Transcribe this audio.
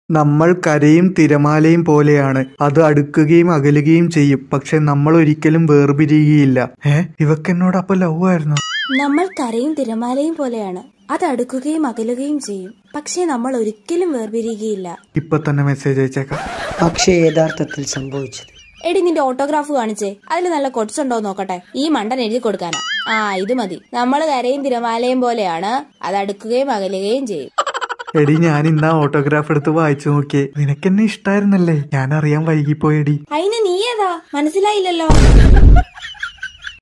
നമ്മൾ കരയും തിരമാലയും പോലെയാണ് അത് അടുക്കുകയും അകലുകയും ചെയ്യും പക്ഷെ നമ്മൾ ഒരിക്കലും വേർപിരിയുകയില്ല ഏ ഇവക്കെന്നോട് അപ്പൊ ലവ് ആയിരുന്നു നമ്മൾ കരയും തിരമാലയും പോലെയാണ് അത് അടുക്കുകയും അകലുകയും ചെയ്യും പക്ഷേ നമ്മൾ ഒരിക്കലും വേർപിരിയുകയില്ല ഇപ്പൊ തന്നെ മെസ്സേജ് അയച്ചേക്കാം പക്ഷേ യഥാർത്ഥത്തിൽ സംഭവിച്ചത് എടി നിന്റെ ഓട്ടോഗ്രാഫ് കാണിച്ചേ അതിൽ നല്ല കൊട്സ് ഉണ്ടോ നോക്കട്ടെ ഈ മണ്ടൻ എഴുതി കൊടുക്കാനാ ആ ഇത് മതി നമ്മൾ കരയും തിരമാലയും പോലെയാണ് അത് അടുക്കുകയും അകലുകയും ചെയ്യും എടി ഞാൻ ഇന്നാ ഓട്ടോഗ്രാഫ് എടുത്ത് വായിച്ചു നോക്കിയേ നിനക്കെന്നെ ഇഷ്ടായിരുന്നല്ലേ ഞാൻ അറിയാൻ വൈകിപ്പോയെടി അതിന് നീ ഏതാ മനസ്സിലായില്ലല്ലോ